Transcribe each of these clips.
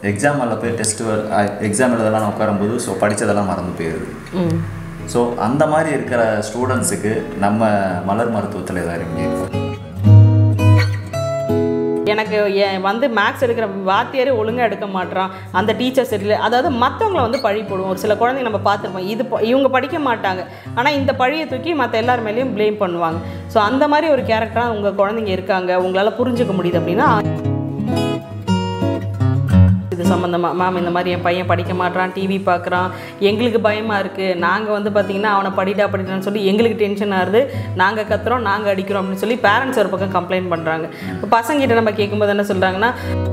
exam ஹாலில் போய் test exam எழுதலாம் உட்காரும்போது ஸோ படித்ததெல்லாம் மறந்து போயிடுது ம் ஸோ அந்த மாதிரி இருக்கிற ஸ்டூடெண்ட்ஸுக்கு நம்ம மலர் மருத்துவத்தில் ஏதாவது ரெமெடி இருக்கா எனக்கு என் வந்து மேக்ஸ் எடுக்கிற வாத்தியாரே ஒழுங்காக எடுக்க மாட்றான் அந்த டீச்சர் சரியில்லை அதாவது மற்றவங்கள வந்து பழி போடுவோம் ஒரு சில குழந்தைங்க நம்ம பார்த்துருப்போம் இது ப- இவங்க படிக்க மாட்டாங்க ஆனால் இந்த பழியை தூக்கி மற்ற எல்லார் மேலேயும் ப்ளேம் பண்ணுவாங்க ஸோ அந்த மாதிரி ஒரு கேரக்டராக உங்கள் குழந்தைங்க இருக்காங்க உங்களால் புரிஞ்சுக்க முடியுது அப்படின்னா இது சம்மந்தமாக மேம் இந்த மாதிரி என் பையன் படிக்க மாட்றான் டிவி பார்க்குறான் எங்களுக்கு பயமாக இருக்குது நாங்கள் வந்து பார்த்திங்கன்னா அவனை படிடா படிடான்னு சொல்லி எங்களுக்கு டென்ஷன் ஆகுது நாங்கள் கத்துறோம் நாங்கள் அடிக்கிறோம் அப்படின்னு சொல்லி பேரண்ட்ஸ் ஒரு பக்கம் கம்ப்ளைண்ட் பண்ணுறாங்க இப்போ பசங்கிட்ட நம்ம கேட்கும்போது என்ன சொல்கிறாங்கன்னா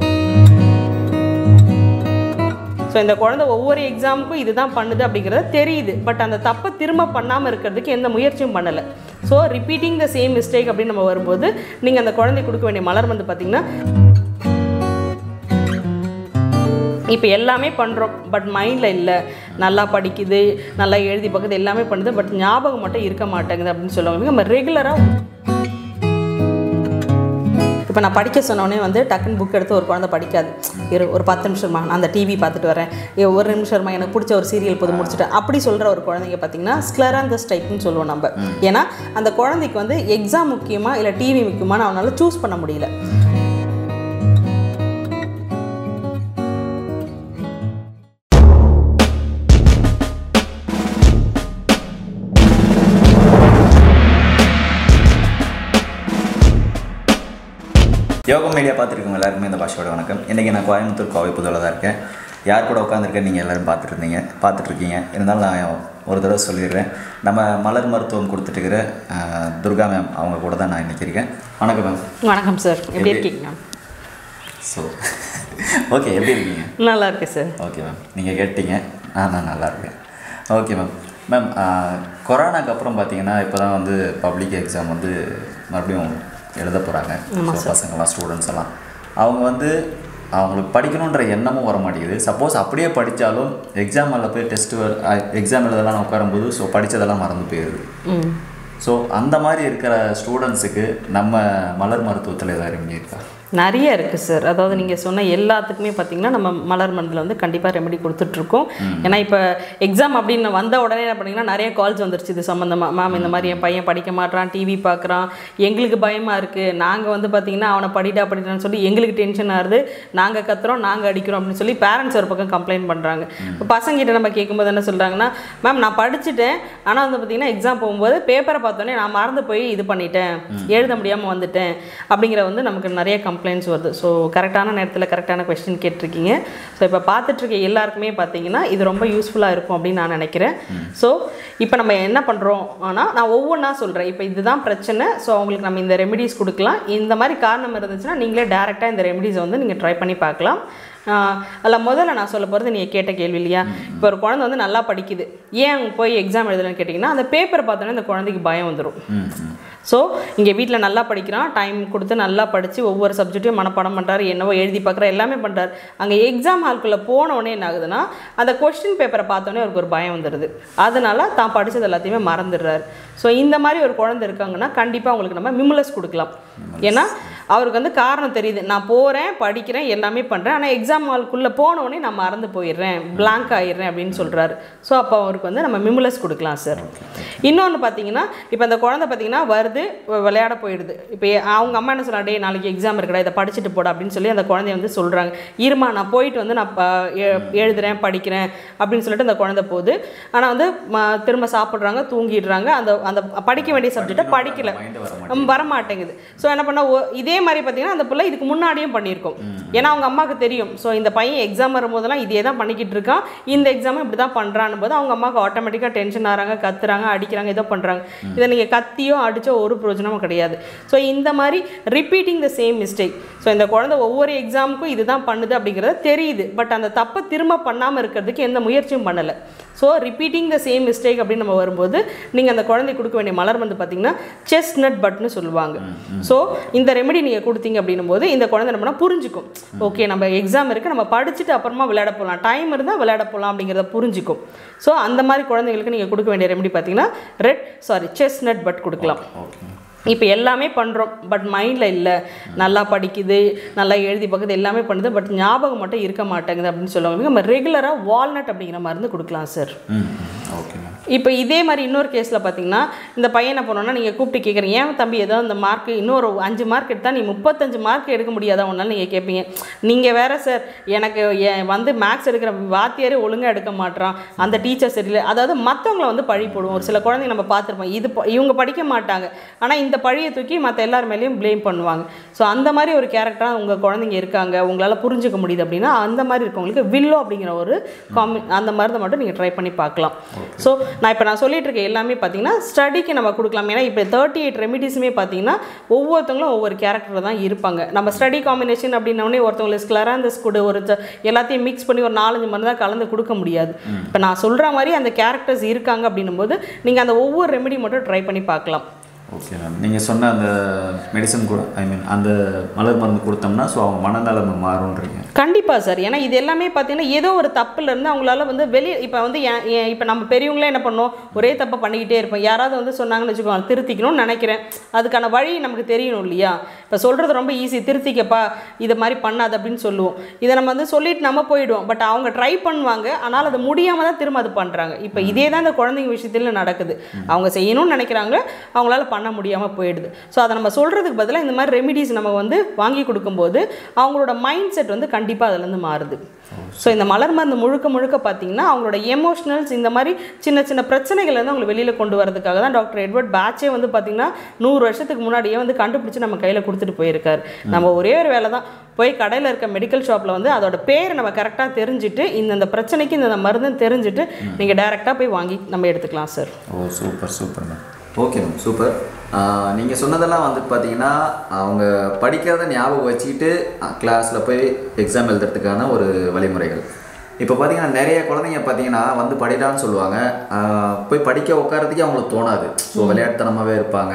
ஸோ இந்த குழந்தை ஒவ்வொரு எக்ஸாமுக்கும் இதுதான் பண்ணுது அப்படிங்கிறது தெரியுது பட் அந்த தப்பை திரும்ப பண்ணாமல் இருக்கிறதுக்கு எந்த முயற்சியும் பண்ணலை so repeating the same mistake அப்படின்னு நம்ம வரும்போது நீங்கள் அந்த குழந்தை கொடுக்க வேண்டிய மலர் வந்து பார்த்திங்கன்னா இப்போ எல்லாமே பண்ணுறோம் பட் மைண்டில் இல்லை நல்லா படிக்குது நல்லா எழுதி பார்க்குது எல்லாமே பண்ணுது பட் ஞாபகம் மட்டும் இருக்க மாட்டேங்குது அப்படின்னு சொல்லுவாங்க நம்ம ரெகுலராக இப்போ நான் படிக்க சொன்னோடனே வந்து டக்குன்னு புக் எடுத்து ஒரு குழந்தை படிக்காது இரு ஒரு பத்து நிமிஷமா நான் அந்த டிவி பார்த்துட்டு வரேன் ஏ, ஒரு நிமிஷமா எனக்கு பிடிச்ச ஒரு சீரியல் போது முடிச்சுட்டேன் அப்படி சொல்கிற ஒரு குழந்தைங்க பார்த்தீங்கன்னா ஸ்க்லராந்தஸ் டைப்னு சொல்லுவோம் நம்ம ஏன்னா அந்த குழந்தைக்கு வந்து எக்ஸாம் முக்கியமா இல்லை டிவி முக்கியமான்னு அவனால் சூஸ் பண்ண முடியல யோகம் மீடியா பார்த்துருக்கோங்க எல்லாருக்குமே இந்த பாஷையோட வணக்கம் இன்றைக்கி நான் கோயம்புத்தூர் கோவை புதுவில் தான் இருக்கேன் யார் கூட உட்காந்துருக்கேன் நீங்கள் எல்லோரும் பார்த்துருந்தீங்க பார்த்துட்ருக்கீங்க இருந்தாலும் நான் ஒரு தடவை சொல்லிடுறேன் நம்ம மலர் மருத்துவம் கொடுத்துட்டுருக்கிற அஹ், துர்கா மேம் அவங்க கூட தான் நான் இன்றைக்கி இருக்கேன் வணக்கம் மேம் வணக்கம் சார் எப்படி இருக்கீங்க ஸோ ஓகே எப்படி இருக்கீங்க நல்லா இருக்கு சார் ஓகே மேம் நீங்கள் கேட்டீங்க நான் நான் நல்லா இருக்கேன் ஓகே மேம் மேம் கொரோனாக்கு அப்புறம் பார்த்தீங்கன்னா இப்போ தான் வந்து பப்ளிக் எக்ஸாம் வந்து மறுபடியும் எழுத போகிறாங்க பசங்கள்லாம் ஸ்டூடெண்ட்ஸ் எல்லாம் அவங்க வந்து அவங்களுக்கு படிக்கணுன்ற எண்ணமும் வர மாட்டேங்குது சப்போஸ் அப்படியே படித்தாலும் எக்ஸாம் ஹாலில் போய் டெஸ்ட்டு எக்ஸாம் எழுதலாம் உட்காரும்போது ஸோ படித்ததெல்லாம் மறந்து போயிடுது ம் ஸோ அந்த மாதிரி இருக்கிற ஸ்டூடெண்ட்ஸுக்கு நம்ம மலர் மருத்துவத்தில் ஏதாவது ரெமெடி இருக்கா நிறைய இருக்குது சார் அதாவது நீங்கள் சொன்ன எல்லாத்துக்குமே பார்த்தீங்கன்னா நம்ம மலர் மருந்தில் வந்து கண்டிப்பாக ரெமெடி கொடுத்துட்ருக்கோம் ஏன்னா இப்போ எக்ஸாம் அப்படின்னு வந்த உடனே என்ன பண்ணிங்கன்னா நிறைய கால்ஸ் வந்துருச்சு இது சம்மந்தமாக மேம் இந்த மாதிரி என் பையன் படிக்க மாட்றான் டிவி பார்க்குறான் எங்களுக்கு பயமாக இருக்குது நாங்கள் வந்து பார்த்தீங்கன்னா அவனை படிடா படிடான்னு சொல்லி எங்களுக்கு டென்ஷன் ஆகுது நாங்கள் கத்துறோம் நாங்கள் அடிக்கிறோம் அப்படின்னு சொல்லி பேரண்ட்ஸ் ஒரு பக்கம் கம்ப்ளைண்ட் பண்ணுறாங்க இப்போ பசங்கிட்ட நம்ம கேட்கும்போது என்ன சொல்கிறாங்கன்னா மேம் நான் படிச்சுட்டேன் ஆனால் வந்து பார்த்தீங்கன்னா எக்ஸாம் போகும்போது பேப்பரை பார்த்தோன்னே நான் மறந்து போய் இது பண்ணிட்டேன் எழுத முடியாமல் வந்துட்டேன் அப்படிங்கிற வந்து நமக்கு நிறைய கம்ப்ளைண்ட்ஸ் வருது ஸோ கரெக்டான நேரத்தில் கரெக்டான கொஸ்டின் கேட்டிருக்கீங்க ஸோ இப்போ பார்த்துட்ருக்க எல்லாருக்குமே பார்த்தீங்கன்னா இது ரொம்ப யூஸ்ஃபுல்லாக இருக்கும் அப்படின்னு நான் நினைக்கிறேன் ஸோ இப்போ நம்ம என்ன பண்ணுறோம் ஆனால் நான் ஒவ்வொன்றா சொல்கிறேன் இப்போ இதுதான் பிரச்சனை ஸோ அவங்களுக்கு நம்ம இந்த ரெமெடிஸ் கொடுக்கலாம் இந்த மாதிரி காரணம் இருந்துச்சுன்னா நீங்களே டேரெக்டாக இந்த ரெமெடிஸை வந்து நீங்கள் ட்ரை பண்ணி பார்க்கலாம் அதில் முதல்ல நான் சொல்ல போகிறது நீங்கள் கேட்ட கேள்வி இல்லையா இப்போ ஒரு குழந்தை வந்து நல்லா படிக்குது ஏன் அவங்க போய் எக்ஸாம் எழுதலன்னு கேட்டிங்கன்னா அந்த பேப்பர் பார்த்தோன்னே அந்த குழந்தைக்கு பயம் வந்துடும் ம் ம் ஸோ இங்கே வீட்டில் நல்லா படிக்கிறான் டைம் கொடுத்து நல்லா படித்து ஒவ்வொரு சப்ஜெக்ட்டையும் மனப்பாடம் பண்ணுறாரு என்னவோ எழுதி பார்க்குற எல்லாமே பண்ணுறாரு அங்கே எக்ஸாம் ஹால்குள்ளே போன உடனே என்ன ஆகுதுன்னா அந்த கொஸ்டின் பேப்பரை பார்த்தோன்னே அவருக்கு ஒரு பயம் வந்துடுது அதனால தான் படித்தது எல்லாத்தையுமே மறந்துடுறாரு ஸோ இந்த மாதிரி ஒரு குழந்தை இருக்காங்கன்னா கண்டிப்பாக அவங்களுக்கு நம்ம மிமுலஸ் கொடுக்கலாம் ஏன்னா அவருக்கு வந்து காரணம் தெரியுது நான் போகிறேன் படிக்கிறேன் எல்லாமே பண்ணுறேன் ஆனால் எக்ஸாம் ஹால்குள்ளே போன உடனே நான் மறந்து போயிடுறேன் blank ஆயிடுறேன் அப்படின்னு சொல்கிறாரு ஸோ அப்போ அவருக்கு வந்து நம்ம மிமுலஸ் கொடுக்கலாம் சார் இன்னொன்று பார்த்தீங்கன்னா இப்போ அந்த குழந்தை பார்த்தீங்கன்னா வருது வ- விளையாட போயிடுது இப்போ ஏ- அவங்க அம்மா என்ன சொல்கிறாங்க டே நாளைக்கு எக்ஸாம் இருக்குடா இதை படிச்சுட்டு போட அப்படின்னு சொல்லி அந்த குழந்தைய வந்து சொல்கிறாங்க இருமா நான் போயிட்டு வந்து நான் ப- எ- எழுதுறேன் படிக்கிறேன் அப்படின்னு சொல்லிட்டு அந்த குழந்தை போகுது ஆனால் வந்து ம- திரும்ப சாப்பிட்றாங்க தூங்கிடுறாங்க அந்த அந்த படிக்க வேண்டிய சப்ஜெக்டை படிக்கல மைண்டு வர ம், வர மாட்டேங்குது ஸோ என்ன பண்ண ஒ- இதே மாதிரி பார்த்தீங்கன்னா அந்த பிள்ளை இதுக்கு முன்னாடியும் பண்ணியிருக்கோம் ஏன்னா அவங்க அம்மாவுக்கு தெரியும் ஸோ இந்த பையன் எக்ஸாம் வரும்போதெல்லாம் இதே தான் பண்ணிக்கிட்டு இருக்கான் இந்த எக்ஸாமும் இப்படி தான் பண்ணுறான்னு போது அவங்க அம்மாவுக்கு ஆட்டோமேட்டிக்காக டென்ஷன் ஆகிறாங்க கத்துறாங்க அடிக்கிறாங்க ஏதோ பண்ணுறாங்க இதை நீங்கள் கத்தியோ அடிச்சோ ஒரு பிரயோஜனமும் கிடையாது ஸோ இந்த மாதிரி repeating the same mistake so இந்த குழந்தை ஒவ்வொரு எக்ஸாமுக்கும் இதுதான் பண்ணுது அப்படிங்கிறது தெரியுது பட் அந்த தப்பை திரும்ப பண்ணாமல் இருக்கிறதுக்கு எந்த முயற்சியும் பண்ணலை so repeating the same mistake அப்படின்னு நம்ம வரும்போது நீங்கள் அந்த குழந்தை கொடுக்க வேண்டிய மலர் வந்து பார்த்தீங்கன்னா செஸ்ட் நட் பட்னு சொல்லுவாங்க ஸோ இந்த ரெமெடி நீங்கள் கொடுத்தீங்க அப்படின்னும் போது இந்த குழந்தை நம்ம புரிஞ்சுக்கும் ஓகே நம்ம எக்ஸாம் இருக்குது நம்ம படிச்சுட்டு அப்புறமா விளையாட போகலாம் டைம் இருந்தால் விளையாட போகலாம் அப்படிங்கிறத புரிஞ்சுக்கும் ஸோ அந்த மாதிரி குழந்தைங்களுக்கு நீங்கள் கொடுக்க வேண்டிய ரெமெடி பார்த்தீங்கன்னா ரெட் சாரி செஸ் நட் பட் கொடுக்கலாம் ஓகே இப்போ எல்லாமே பண்ணுறோம் பட் மைண்டில் இல்லை நல்லா படிக்குது நல்லா எழுதி பார்க்குது எல்லாமே பண்ணுது பட் ஞாபகம் மட்டும் இருக்க மாட்டேங்குது அப்படின்னு சொல்லுவாங்க நம்ம ரெகுலராக வால்நட் அப்படிங்கிற மருந்து கொடுக்கலாம் சார் ம் ஓகே மேம் இப்போ இதே மாதிரி இன்னொரு கேஸில் பார்த்தீங்கன்னா இந்த பையனை போனோன்னா நீங்கள் கூப்பிட்டு கேட்குறீங்க ஏன் தம்பி ஏதோ இந்த மார்க் இன்னொரு அஞ்சு மார்க் எடுத்தால் நீ முப்பத்தஞ்சு மார்க் எடுக்க முடியாதா ஒன்றால் நீங்கள் கேட்பீங்க நீங்கள் வேற சார் எனக்கு என் வந்து மேக்ஸ் எடுக்கிற வாத்தியாரே ஒழுங்காக எடுக்க மாட்றான் அந்த டீச்சர் சரியில்லை அதாவது மற்றவங்கள வந்து பழி போடுவோம் ஒரு சில குழந்தைங்க நம்ம பார்த்துருப்போம் இது ப- இவங்க படிக்க மாட்டாங்க ஆனால் இந்த பழியை தூக்கி மற்ற எல்லார் மேலேயும் ப்ளேம் பண்ணுவாங்க ஸோ அந்த மாதிரி ஒரு கேரக்டராக உங்கள் குழந்தைங்க இருக்காங்க உங்களால் புரிஞ்சுக்க முடியுது அப்படின்னா அந்த மாதிரி இருக்கவங்களுக்கு வில்லோ அப்படிங்கிற ஒரு காமி அந்த மருந்தை மட்டும் நீங்கள் ட்ரை பண்ணி பார்க்கலாம் ஸோ நான் இப்போ நான் சொல்லிட்டு இருக்க எல்லாமே பார்த்தீங்கன்னா ஸ்டடிக்கு நம்ம கொடுக்கலாம் ஏன்னா இப்போ தேர்ட்டி எயிட் ரெமிடிஸுமே பார்த்தீங்கன்னா ஒவ்வொருத்தவங்களும் ஒவ்வொரு கேரக்டர் தான் இருப்பாங்க நம்ம ஸ்டடி காம்பினேஷன் அப்படின்னோடனே ஒருத்தவங்களுக்கு ஸ்க்லராந்தஸ் கொடு ஒரு ஜ- எல்லாத்தையும் மிக்ஸ் பண்ணி ஒரு நாலஞ்சு மருந்து தான் கலந்து கொடுக்க முடியாது இப்போ நான் சொல்கிற மாதிரி அந்த கேரக்டர்ஸ் இருக்காங்க அப்படின்னும் போது நீங்கள் அந்த ஒவ்வொரு ரெமெடி மட்டும் ட்ரை பண்ணி பார்க்கலாம் ஓகே மேம் நீங்கள் சொன்ன அந்த மெடிசன் கூட ஐ மீன் அந்த மலர் மருந்து கொடுத்தோம்னா ஸோ அவங்க மனநலம் மாறும்ன்றீங்க கண்டிப்பாக சார் ஏன்னா இது எல்லாமே பார்த்தீங்கன்னா ஏதோ ஒரு தப்புல இருந்து அவங்களால வந்து வெளியே இப்போ வந்து ஏன் ஏன் இப்போ நம்ம பெரியவங்களே என்ன பண்ணோம் ஒரே தப்பை பண்ணிக்கிட்டே இருப்போம் யாராவது வந்து சொன்னாங்கன்னு வச்சுக்கோங்க திருத்திக்கணும்னு நினைக்கிறேன் அதுக்கான வழி நமக்கு தெரியணும் இல்லையா இப்போ சொல்கிறது ரொம்ப ஈஸி திருத்திக்கப்பா இதை மாதிரி பண்ணாது அப்படின்னு சொல்லுவோம் இதை நம்ம வந்து சொல்லிட்டு நம்ம போயிடுவோம் பட் அவங்க ட்ரை பண்ணுவாங்க ஆனால் அது முடியாமல் தான் திரும்ப அது பண்ணுறாங்க இப்போ இதே தான் இந்த குழந்தைங்க விஷயத்தில் நடக்குது அவங்க செய்யணும்னு நினைக்கிறாங்க அவங்களால பண்ண முடியாமல் போயிடுது ஸோ அதை நம்ம சொல்கிறதுக்கு பதிலாக இந்த மாதிரி ரெமிடிஸ் நம்ம வந்து வாங்கி கொடுக்கும்போது அவங்களோட மைண்ட் செட் வந்து கண்டிப்பாக அதுலேருந்து மாறுது ஸோ இந்த மலர் மருந்து முழுக்க முழுக்க பார்த்தீங்கன்னா அவங்களோட எமோஷனல்ஸ் இந்த மாதிரி சின்ன சின்ன பிரச்சனைகள் வந்து அவங்களை வெளியில் கொண்டு வரதுக்காக தான் டாக்டர் எட்வர்ட் பேட்சே வந்து பார்த்தீங்கன்னா நூறு வருஷத்துக்கு முன்னாடியே வந்து கண்டுபிடிச்சு நம்ம கையில் கொடுத்துட்டு போயிருக்காரு நம்ம ஒரே ஒரு வேலை தான் போய் கடையில் இருக்க மெடிக்கல் ஷாப்பில் வந்து அதோட பேர் நம்ம கரெக்டாக தெரிஞ்சுட்டு இந்தந்த பிரச்சனைக்கு இந்த மருந்துன்னு தெரிஞ்சுட்டு நீங்கள் டைரெக்டாக போய் வாங்கி நம்ம எடுத்துக்கலாம் sir oh super super ma'am okay ma'am super நீங்கள் சொன்னதெல்லாம் வந்து பார்த்தீங்கன்னா அவங்க படிக்கிறத ஞாபகம் வச்சுக்கிட்டு கிளாஸில் போய் எக்ஸாம் எழுதுறதுக்கான ஒரு வழிமுறைகள் இப்போ பார்த்தீங்கன்னா நிறைய குழந்தைங்க பார்த்தீங்கன்னா வந்து படிடான்னு சொல்லுவாங்க ஆஹ் போய் படிக்க உட்காரத்துக்கே அவங்களுக்கு தோணாது ஸோ விளையாட்டுத்தனமாகவே இருப்பாங்க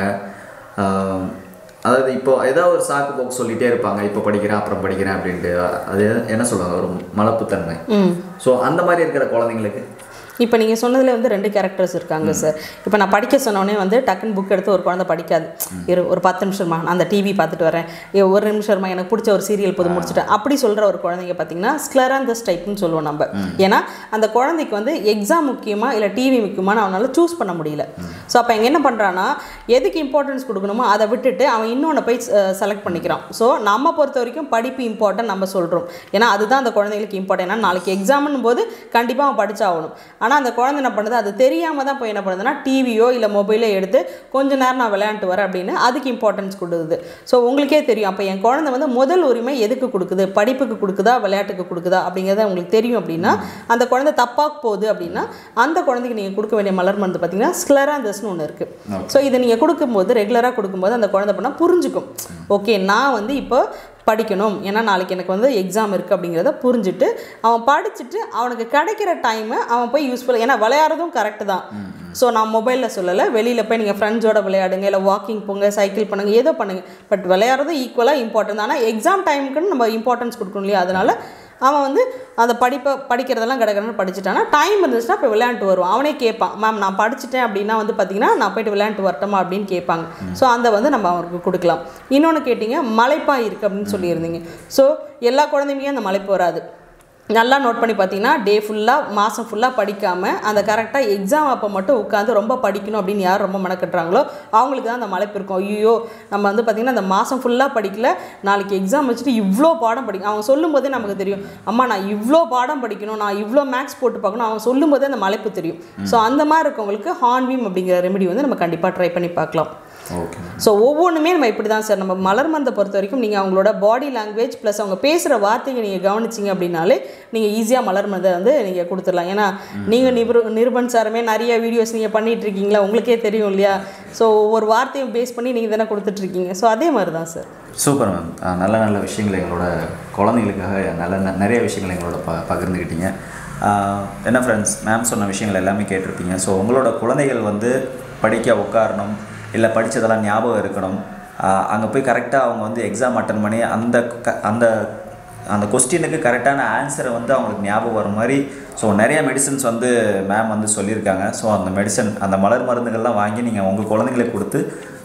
ஆஹ் அதாவது இப்போ ஏதாவது ஒரு சாக்கு போக்கு சொல்லிகிட்டே இருப்பாங்க இப்போ படிக்கிறேன் அப்புறம் படிக்கிறேன் அப்படின்ட்டு அது என்ன சொல்லுவாங்க ஒரு மலப்புத்தன்மை ம் ஸோ அந்த மாதிரி இருக்கிற குழந்தைங்களுக்கு இப்போ நீங்கள் சொன்னதுல வந்து ரெண்டு கேரக்டர்ஸ் இருக்காங்க சார் இப்போ நான் படிக்க சொன்னோடனே வந்து டக்குன்னு புக் எடுத்து ஒரு குழந்தை படிக்காது இரு ஒரு பத்து நிமிஷமா நான் அந்த டிவி பார்த்துட்டு வரேன் ஏ, ஒரு நிமிஷமா எனக்கு பிடிச்ச ஒரு சீரியல் போது முடிச்சுட்டேன் அப்படி சொல்கிற ஒரு குழந்தைங்க பார்த்தீங்கன்னா ஸ்க்லராந்தஸ் டைப்னு சொல்லுவோம் நம்ம ஏன்னா அந்த குழந்தைக்கு வந்து எக்ஸாம் முக்கியமா இல்லை டிவி முக்கியமான்னு அவனால சூஸ் பண்ண முடியல ஸோ அப்போ இங்கே என்ன பண்ணுறான்னா எதுக்கு இம்பார்ட்டன்ஸ் கொடுக்கணுமோ அதை விட்டுட்டு அவன் இன்னொன்று போய் செலக்ட் பண்ணிக்கிறான் ஸோ நம்ம பொறுத்த வரைக்கும் படிப்பு இம்பார்ட்டன்ட் நம்ம சொல்கிறோம் ஏன்னா அதுதான் அந்த குழந்தைங்களுக்கு இம்பார்ட்டன்ட் ஏன்னா நாளைக்கு எக்ஸாம்னு போது கண்டிப்பாக அவன் படிச்சாகணும் ஆனால் அந்த குழந்தை என்ன பண்ணுது அது தெரியாமல் தான் போய் என்ன பண்ணுதுன்னா டிவியோ இல்லை மொபைலோ எடுத்து கொஞ்ச நேரம் நான் விளையாண்டு வரேன் அப்படின்னு அதுக்கு இம்பார்ட்டன்ஸ் கொடுக்குது ஸோ உங்களுக்கே தெரியும் அப்போ என் குழந்தை வந்து முதல் உரிமை எதுக்கு கொடுக்குது படிப்புக்கு கொடுக்குதா விளையாட்டுக்கு கொடுக்குதா அப்படிங்கிறத உங்களுக்கு தெரியும் அப்படின்னா அந்த குழந்தை தப்பாக போகுது அப்படின்னா அந்த குழந்தைக்கு நீங்கள் கொடுக்க வேண்டிய மலர் மருந்து பார்த்தீங்கன்னா ஸ்க்லராந்தஸ்னு ஒன்று இருக்குது ஸோ இதை நீங்கள் கொடுக்கும்போது ரெகுலராக கொடுக்கும்போது அந்த குழந்தை பண்ணால் புரிஞ்சுக்கும் ஓகே நான் வந்து இப்போ படிக்கணும் ஏன்னா நாளைக்கு எனக்கு வந்து எக்ஸாம் இருக்குது அப்படிங்கிறத புரிஞ்சுட்டு அவன் படிச்சுட்டு அவனுக்கு கிடைக்கிற டைமை அவன் போய் யூஸ்ஃபுல் ஏன்னா விளையாடுறதும் கரெக்டு தான் ஸோ நான் மொபைலில் சொல்லலை வெளியில் போய் நீங்கள் ஃப்ரெண்ட்ஸோட விளையாடுங்க இல்லை வாக்கிங் போங்க சைக்கிள் பண்ணுங்க ஏதோ பண்ணுங்க பட் விளையாடுறதும் ஈக்குவலாக இம்பார்ட்டன்ட் ஆனால் எக்ஸாம் டைமுக்குன்னு நம்ம இம்பார்ட்டன்ஸ் கொடுக்கணும் இல்லையா அதனால அவன் வந்து அந்த படிப்பை படிக்கிறதெல்லாம் கிடக்கிறன்னு படிச்சுட்டானா டைம் இருந்துச்சுன்னா இப்போ விளையாண்டு வருவான் அவனே கேட்பான் மேம் நான் படிச்சுட்டேன் அப்படின்னா வந்து பார்த்தீங்கன்னா நான் போயிட்டு விளையாண்டு வரட்டுமா அப்படின்னு கேட்பாங்க ஸோ அந்த வந்து நம்ம அவருக்கு கொடுக்கலாம் இன்னொன்று கேட்டிங்க மலைப்பாய் இருக்குது அப்படின்னு சொல்லியிருந்தீங்க ஸோ எல்லா குழந்தையுமே அந்த மலைப்பு வராது நல்லா நோட் பண்ணி பார்த்தீங்கன்னா டே ஃபுல்லாக மாதம் ஃபுல்லாக படிக்காமல் அந்த கரெக்டாக எக்ஸாம் அப்போ மட்டும் உட்காந்து ரொம்ப படிக்கணும் அப்படின்னு யார் ரொம்ப மெனக்கட்டுறாங்களோ அவங்களுக்கு தான் அந்த மலைப்பு இருக்கும் ஐயோ நம்ம வந்து பார்த்திங்கன்னா அந்த மாதம் ஃபுல்லாக படிக்கல நாளைக்கு எக்ஸாம் வச்சுட்டு இவ்வளோ பாடம் படிக்கணும் அவங்க சொல்லும்போதே நமக்கு தெரியும் அம்மா நான் இவ்வளோ பாடம் படிக்கணும் நான் இவ்வளோ மேக்ஸ் போட்டு பார்க்கணும் அவங்க சொல்லும்போதே அந்த மலைப்பு தெரியும் ஸோ அந்த மாதிரி இருக்கவங்களுக்கு ஹார்ன்வீம் அப்படிங்கிற ரெமெடி வந்து நம்ம கண்டிப்பாக ட்ரை பண்ணி பார்க்கலாம் ஓகே ஸோ ஒவ்வொன்றுமே நம்ம இப்படி தான் சார் நம்ம மலர் மருந்தை பொறுத்த வரைக்கும் நீங்கள் அவங்களோட பாடி லாங்குவேஜ் ப்ளஸ் அவங்க பேசுகிற வார்த்தையை நீங்கள் கவனிச்சிங்க அப்படின்னாலே நீங்கள் ஈஸியாக மலர் மருந்தை வந்து நீங்கள் கொடுத்துடலாம் ஏன்னா நீங்கள் நிபுரு நிருபன் சாருமே நிறைய வீடியோஸ் நீங்கள் பண்ணிட்டு இருக்கீங்களா உங்களுக்கே தெரியும் இல்லையா ஸோ ஒவ்வொரு வார்த்தையும் பேஸ் பண்ணி நீங்கள் தானே கொடுத்துட்ருக்கீங்க ஸோ அதே மாதிரி தான் சார் சூப்பர் மேம் அஹ் நல்ல நல்ல விஷயங்கள் எங்களோட குழந்தைகளுக்காக நல்ல ந- நிறைய விஷயங்கள் எங்களோட ப பகிர்ந்துக்கிட்டீங்க அஹ் என்ன ஃப்ரெண்ட்ஸ் மேம் சொன்ன விஷயங்கள் எல்லாமே கேட்டிருப்பீங்க ஸோ உங்களோட குழந்தைகள் வந்து படிக்க உட்காரணும் இல்லை படித்ததெல்லாம் ஞாபகம் இருக்கணும் அங்கே போய் கரெக்டாக அவங்க வந்து எக்ஸாம் அட்டன் பண்ணி அந்த க அந்த அந்த கொஸ்டினுக்கு கரெக்டான ஆன்சரை வந்து அவங்களுக்கு ஞாபகம் வர மாதிரி ஸோ நிறைய மெடிசன்ஸ் வந்து மேம் வந்து சொல்லியிருக்காங்க ஸோ அந்த மெடிசன் அந்த மலர் மருந்துகள்லாம் வாங்கி நீங்கள் உங்கள் குழந்தைங்களுக்கு கொடுத்து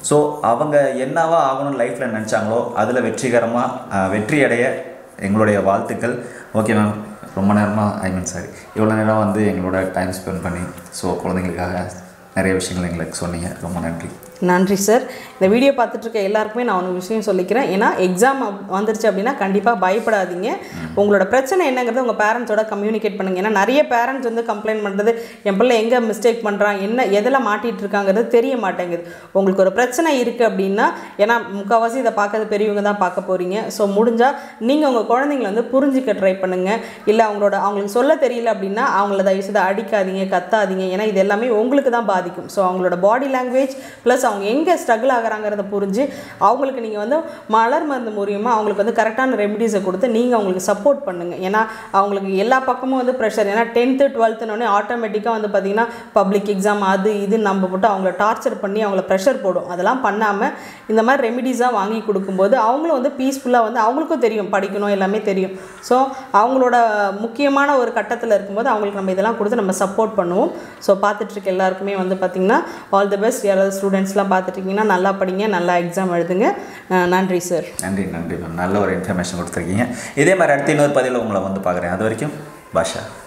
ஸோ அவங்க என்னவா ஆகணும்னு லைஃப்பில் நினச்சாங்களோ அதில் வெற்றிகரமாக வெற்றி அடைய எங்களுடைய வாழ்த்துக்கள் ஓகே மேம் ரொம்ப நேரமாக ஐ மீன் சாரி இவ்வளோ நேரம் வந்து எங்களோட டைம் ஸ்பெண்ட் பண்ணி ஸோ குழந்தைங்களுக்காக நிறைய விஷயங்கள் எங்களுக்கு சொன்னீங்க ரொம்ப நன்றி நன்றி சார் இந்த வீடியோ பார்த்துட்டு இருக்க எல்லாருக்குமே நான் ஒரு விஷயம் சொல்லிக்கிறேன் ஏன்னா எக்ஸாம் வந்துருச்சு அப்படின்னா கண்டிப்பாக பயப்படாதீங்க உங்களோட பிரச்சனை என்னங்கிறது உங்கள் பேரண்ட்ஸோட கம்யூனிகேட் பண்ணுங்க ஏன்னா நிறைய பேரண்ட்ஸ் வந்து கம்ப்ளைண்ட் பண்ணுறது என் பிள்ளை எங்கே மிஸ்டேக் பண்ணுறான் என்ன எதில் மாட்டிட்டு இருக்காங்கிறது தெரிய மாட்டேங்குது உங்களுக்கு ஒரு பிரச்சனை இருக்குது அப்படின்னா ஏன்னா முக்கால்வாசி இதை பார்க்கறது பெரியவங்க தான் பார்க்க போகிறீங்க ஸோ முடிஞ்சால் நீங்கள் உங்கள் குழந்தைங்கள வந்து புரிஞ்சிக்க ட்ரை பண்ணுங்கள் இல்லை அவங்களோட அவங்களுக்கு சொல்ல தெரியல அப்படின்னா அவங்கள தயவு செய்து அடிக்காதீங்க கத்தாதீங்க ஏன்னா இது எல்லாமே உங்களுக்கு தான் பாதிக்கும் ஸோ அவங்களோட பாடி லாங்குவேஜ் ப்ளஸ் அவங்க எங்கே ஸ்ட்ரகிள் ஆகுறாங்கிறத புரிஞ்சு அவங்களுக்கு நீங்கள் வந்து மலர் மருந்து மூலியமாக அவங்களுக்கு வந்து கரெக்டான ரெமிடிஸை கொடுத்து நீங்கள் அவங்களுக்கு சப்போர்ட் பண்ணுங்கள் ஏன்னா அவங்களுக்கு எல்லா பக்கமும் வந்து ப்ரெஷர் ஏன்னா டென்த்து டுவெல்த்துனோடனே ஆட்டோமேட்டிக்காக வந்து பார்த்திங்கன்னா பப்ளிக் எக்ஸாம் அது இது நம்ம போட்டு அவங்கள டார்ச்சர் பண்ணி அவங்கள ப்ரெஷர் போடும் அதெல்லாம் பண்ணாமல் இந்த மாதிரி ரெமிடிஸாக வாங்கி கொடுக்கும்போது அவங்களும் வந்து பீஸ்ஃபுல்லாக வந்து அவங்களுக்கும் தெரியும் படிக்கணும் எல்லாமே தெரியும் ஸோ அவங்களோட முக்கியமான ஒரு கட்டத்தில் இருக்கும்போது அவங்களுக்கு நம்ம இதெல்லாம் கொடுத்து நம்ம சப்போர்ட் பண்ணுவோம் ஸோ பார்த்துட்ருக்க எல்லாருக்குமே வந்து பார்த்திங்கன்னா ஆல் தி பெஸ்ட் யாராவது ஸ்டூடெண்ட்ஸ்லாம் பார்த்துட்ருக்கீங்கன்னா நல்லா படிங்க நல்லா எக்ஸாம் எழுதுங்க அஹ் நன்றி சார் நன்றி நன்றி மேம் நல்ல ஒரு இன்ஃபர்மேஷன் கொடுத்துருக்கீங்க இதே மாதிரி அடுத்த இன்னொரு பதிவில் உங்களை வந்து பார்க்குறேன் அது வரைக்கும் பாஷா